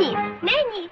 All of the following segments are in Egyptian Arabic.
ناني ناني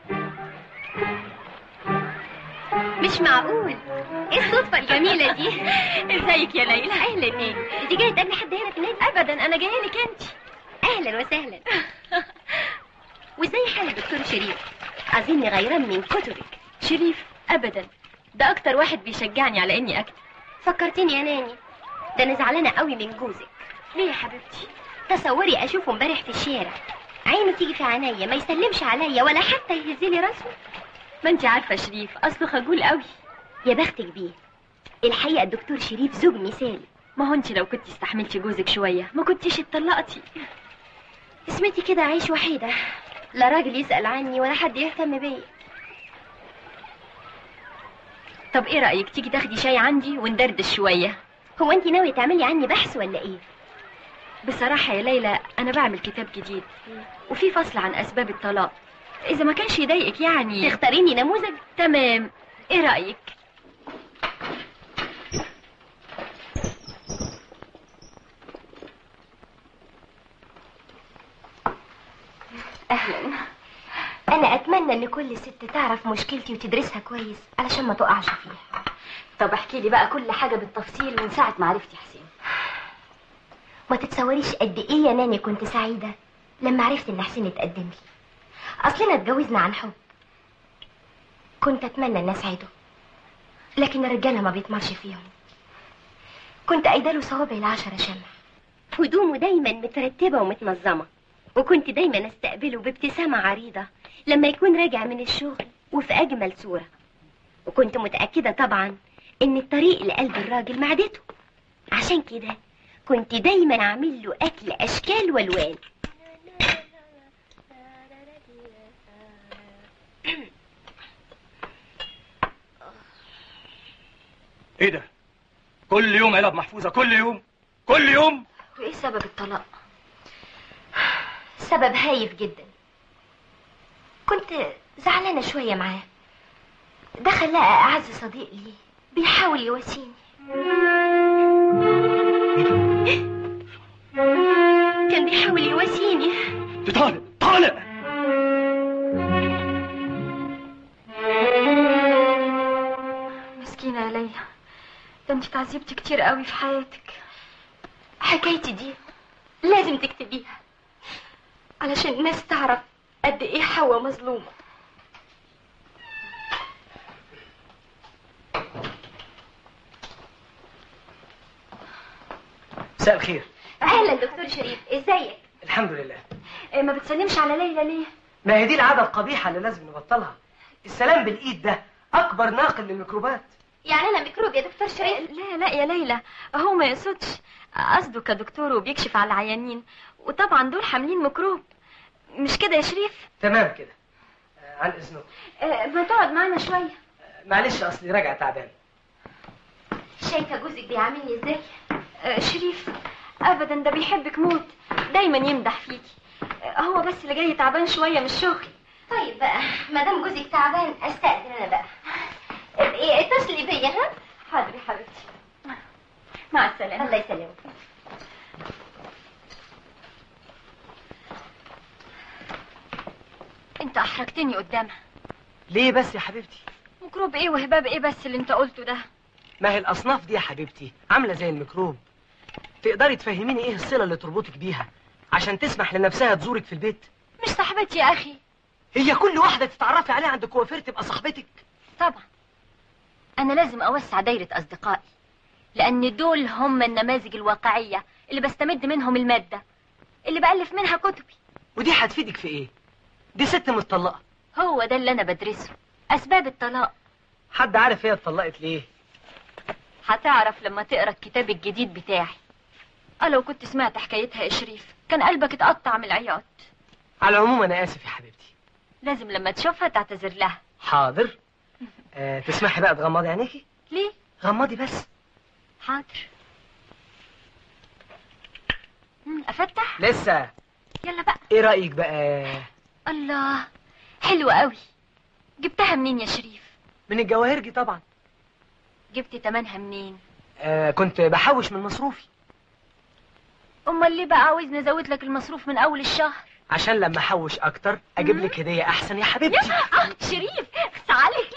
مش معقول ايه الصدفة الجميلة دي ازيك يا ليلى اهلا ناني انت جاية تقابلي حد هنا في النادي ابدا انا جاية لك انت اهلا وسهلا وازاي حال الدكتور شريف اظني غيران من كتبك شريف ابدا ده اكتر واحد بيشجعني على اني اكتب فكرتيني يا ناني ده انا زعلانة قوي من جوزك ليه يا حبيبتي تصوري اشوفه امبارح في الشارع عينه تيجي في عينيا ما يسلمش عليا ولا حتى يهزلي راسه ما انت عارفه شريف اصله خجول قوي يا بختك بيه الحقيقة الدكتور شريف زوج مثالي ما هو انت لو كنت استحملتي جوزك شويه ما كنتيش اتطلقتي اسمتي كده عايش وحيدة لا راجل يسأل عني ولا حد يهتم بيا طب ايه رايك تيجي تاخدي شاي عندي وندردش شويه هو انت ناوية تعملي عني بحث ولا ايه بصراحه يا ليلى انا بعمل كتاب جديد وفي فصل عن اسباب الطلاق اذا ما كانش يضايقك يعني تختاريني نموذج تمام ايه رايك اهلا انا اتمنى ان كل ست تعرف مشكلتي وتدرسها كويس علشان ما تقعش فيها طب احكي لي بقى كل حاجه بالتفصيل من ساعه ما عرفتي حسين ما تتصوريش قد ايه يا ناني كنت سعيدة لما عرفت ان حسين اتقدم لي اصلنا اتجوزنا عن حب كنت اتمنى ان اسعده لكن الرجالة ما بيطمرش فيهم كنت ايداله صوابعي العشرة شمع هدومه دايما مترتبة ومتنظمة وكنت دايما استقبله بابتسامة عريضة لما يكون راجع من الشغل وفي اجمل صورة وكنت متأكدة طبعا ان الطريق لقلب الراجل معدته عشان كده كنت دايما اعمل له اكل اشكال والوان ايه ده كل يوم علب محفوظه كل يوم كل يوم وايه سبب الطلاق سبب هايف جدا كنت زعلانة شوية معاه ده خلاه أعز صديق لي بيحاول يواسيني كان بيحاول يواسيني دي طالق طالق مسكينه يا ليلى ده انت تعذبتي كتير قوي في حياتك حكايتي دي لازم تكتبيها علشان الناس تعرف قد ايه حواء مظلومة مساء الخير اهلا دكتور شريف ازيك الحمد لله إيه ما بتسلمش على ليلى ليه ما هي دي العادة القبيحة اللي لازم نبطلها السلام بالإيد ده أكبر ناقل للميكروبات يعني انا ميكروب يا دكتور شريف لا لا يا ليلى هو ما يقصدش قصده كدكتور وبيكشف على العيانين وطبعا دول حاملين ميكروب مش كده يا شريف تمام كده آه، عن إذنك آه، ما تقعد معانا شويه آه، معلش أصلي راجع تعبان شايفة جوزك بيعاملني ازاي آه، شريف ابدا ده بيحبك موت دايما يمدح فيكي آه، هو بس اللي جاي تعبان شويه من الشغل طيب بقى ما دام جوزك تعبان استأذن انا بقى ايه اتصلي بيا ها حاضر يا حبيبتي مع السلامه الله يسلمك انت احرجتني قدامها ليه بس يا حبيبتي ميكروب ايه وهباب ايه بس اللي انت قلته ده ما هي الأصناف دي يا حبيبتي عاملة زي الميكروب تقدري تفهميني إيه الصلة اللي تربطك بيها عشان تسمح لنفسها تزورك في البيت مش صاحبتي يا اخي هي كل واحدة تتعرفي عليها عند كوافير تبقى صاحبتك طبعا انا لازم اوسع دايره اصدقائي لان دول هم النماذج الواقعيه اللي بستمد منهم الماده اللي بالف منها كتبي ودي هتفيدك في إيه دي ست متطلقة هو ده اللي انا بدرسه اسباب الطلاق حد عارف هي اتطلقت ليه هتعرف لما تقرا الكتاب الجديد بتاعي اه لو كنت سمعت حكايتها يا شريف كان قلبك اتقطع من العياط على العموم أنا آسف يا حبيبتي لازم لما تشوفها تعتذر لها حاضر آه تسمحي بقى تغمضي عينيكي ليه غمضي بس حاضر مم، افتح لسه يلا بقى ايه رأيك بقى الله حلوة قوي جبتها منين يا شريف من الجواهرجي طبعا جبت تمنها منين آه كنت بحوش من مصروفي امال ليه بقى عاوز نزود لك المصروف من اول الشهر عشان لما احوش اكتر اجيب لك هديه احسن يا حبيبتي آه شريف اخس عليك